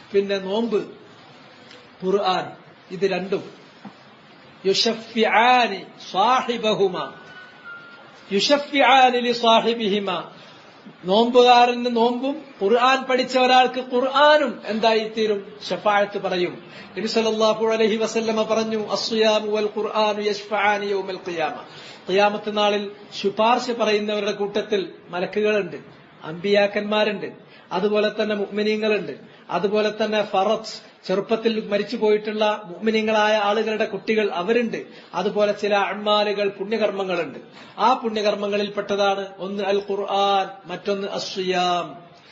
പിന്നെ നോമ്പ് ഖുർആൻ ഇത് രണ്ടും യുഷഫിആനി സാഹിബഹുമ യുഷഫിആനി ലി സാഹിബിഹിമ നോമ്പുകാരന് നോമ്പും ഖുർആൻ പഠിച്ച ഒരാൾക്ക് ഖുർആനും എന്തായിത്തീരും ഷഫായത്ത് പറയും നബി സല്ലല്ലാഹു അലൈഹി വസല്ലമ പറഞ്ഞു അസ്യാമു വൽ ഖുർആനു യശ്ഫആനി യൗമൽ ഖിയാമ ഖിയാമത്ത് നാളിൽ ശുപാർശ പറയുന്നവരുടെ കൂട്ടത്തിൽ മലക്കുകളുണ്ട് അമ്പിയാക്കന്മാരുണ്ട് അതുപോലെ തന്നെ മുഅ്മിനീങ്ങളുണ്ട് അതുപോലെ തന്നെ ഫറത്ത് ചെറുപ്പത്തിൽ മരിച്ചു പോയിട്ടുള്ള മുഅ്മിനീങ്ങളായ ആളുകളുടെ കുട്ടികൾ അവരുണ്ട് അതുപോലെ ചില അൺമാലുകൾ പുണ്യകർമ്മങ്ങളുണ്ട് ആ പുണ്യകർമ്മങ്ങളിൽപ്പെട്ടതാണ് ഒന്ന് അൽ ഖുർആൻ മറ്റൊന്ന് അസ്യാം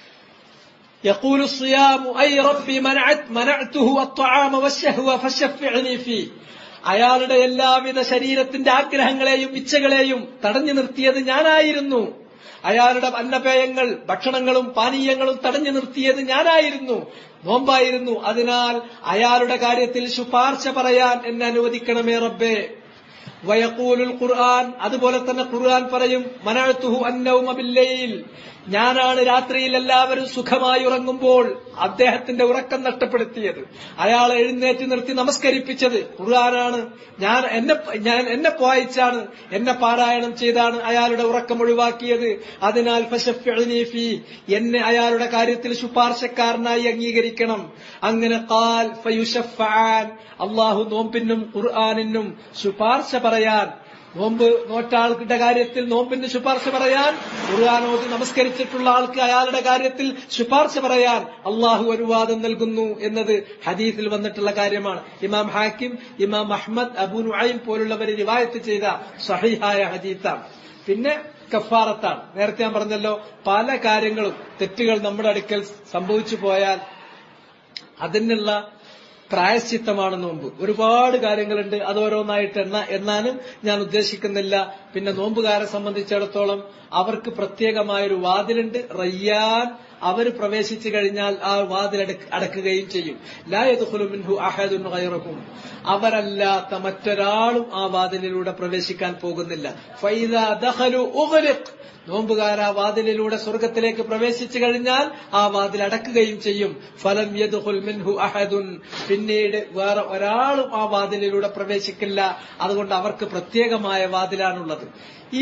يقول الصيام أي ربي منعت منعته الطعام والشهوة فشفعني فيه അയാളുടെ എല്ലാവിധ ശരീരത്തിന്റെ ആഗ്രഹങ്ങളെയും ഇച്ഛകളെയും തടഞ്ഞു നിർത്തിയത് ഞാനായിരുന്നു അയാളുടെ അന്നപേയങ്ങൾ ഭക്ഷണങ്ങളും പാനീയങ്ങളും തടഞ്ഞു നിർത്തിയത് ഞാനായിരുന്നു നോമ്പായിരുന്നു അതിനാൽ അയാളുടെ കാര്യത്തിൽ ശുപാർശ പറയാൻ എന്നെ അനുവദിക്കണമേ റബ്ബേ വയക്കൂലുൽ ഖുർആൻ അതുപോലെ തന്നെ ഖുർആൻ പറയും മനഴത്തുഹു അന്നവുമബില്ലയിൽ ഞാനാണ് രാത്രിയിൽ എല്ലാവരും സുഖമായി ഉറങ്ങുമ്പോൾ അദ്ദേഹത്തിന്റെ ഉറക്കം നഷ്ടപ്പെടുത്തിയത് അയാളെ എഴുന്നേറ്റ് നിർത്തി നമസ്കരിപ്പിച്ചത് ഖുർആനാണ് ഞാൻ എന്നെ ഞാൻ എന്നെ വായിച്ചാണ് എന്നെ പാരായണം ചെയ്താണ് അയാളുടെ ഉറക്കം ഒഴിവാക്കിയത് അതിനാൽ ഫശഫ്ഇനി ഫീ എന്നെ അയാളുടെ കാര്യത്തിൽ ശുപാർശക്കാരനായി അംഗീകരിക്കണം അങ്ങനെ ഖാൽ ഫയുഷഫആൻ അള്ളാഹു നോമ്പിനും ഖുർആാനിനും ശുപാർശ പറയാൻ നോമ്പ് നോറ്റ ആൾക്കിന്റെ കാര്യത്തിൽ നോമ്പിന് ശുപാർശ പറയാൻ ഖുർആാനോട് നമസ്കരിച്ചിട്ടുള്ള ആൾക്ക് അയാളുടെ കാര്യത്തിൽ ശുപാർശ പറയാൻ അള്ളാഹു അനുവാദം നൽകുന്നു എന്നത് ഹദീസിൽ വന്നിട്ടുള്ള കാര്യമാണ് ഇമാം ഹാക്കിം ഇമാം അഹ്മദ് അബു നുഐം പോലുള്ളവർ റിവായത്ത് ചെയ്ത സഹിഹായ ഹദീസാണ് പിന്നെ കഫാറത്താണ് നേരത്തെ ഞാൻ പറഞ്ഞല്ലോ പല കാര്യങ്ങളും തെറ്റുകൾ നമ്മുടെ അടുക്കൽ സംഭവിച്ചു പോയാൽ അതിനുള്ള പ്രായശ്ചിത്തമാണ് നോമ്പ് ഒരുപാട് കാര്യങ്ങളുണ്ട് അത് ഓരോന്നായിട്ട് എണ്ണ എണ്ണാനും ഞാൻ ഉദ്ദേശിക്കുന്നില്ല പിന്നെ നോമ്പുകാരെ സംബന്ധിച്ചിടത്തോളം അവർക്ക് പ്രത്യേകമായൊരു വാതിലുണ്ട് റയ്യാൻ അവർ പ്രവേശിച്ചു കഴിഞ്ഞാൽ ആ വാതിൽ അടക്കുകയും ചെയ്യും ലായതുഹുലുമിൻഹു അഹദുൻ ഗൈറഹും അവരല്ലാത്ത മറ്റൊരാളും ആ വാതിലിലൂടെ പ്രവേശിക്കാൻ പോകുന്നില്ല ഫൈദ ദഖലു ഉഗ്ലിഖ് നോമ്പുകാർ ആ വാതിലിലൂടെ സ്വർഗത്തിലേക്ക് പ്രവേശിച്ചു കഴിഞ്ഞാൽ ആ വാതിൽ അടക്കുകയും ചെയ്യും ഫലം യദ്ഖുൽ മിൻഹു അഹദുൻ പിന്നീട് വേറെ ഒരാളും ആ വാതിലിലൂടെ പ്രവേശിക്കില്ല അതുകൊണ്ട് അവർക്ക് പ്രത്യേകമായ വാതിലാണുള്ളത്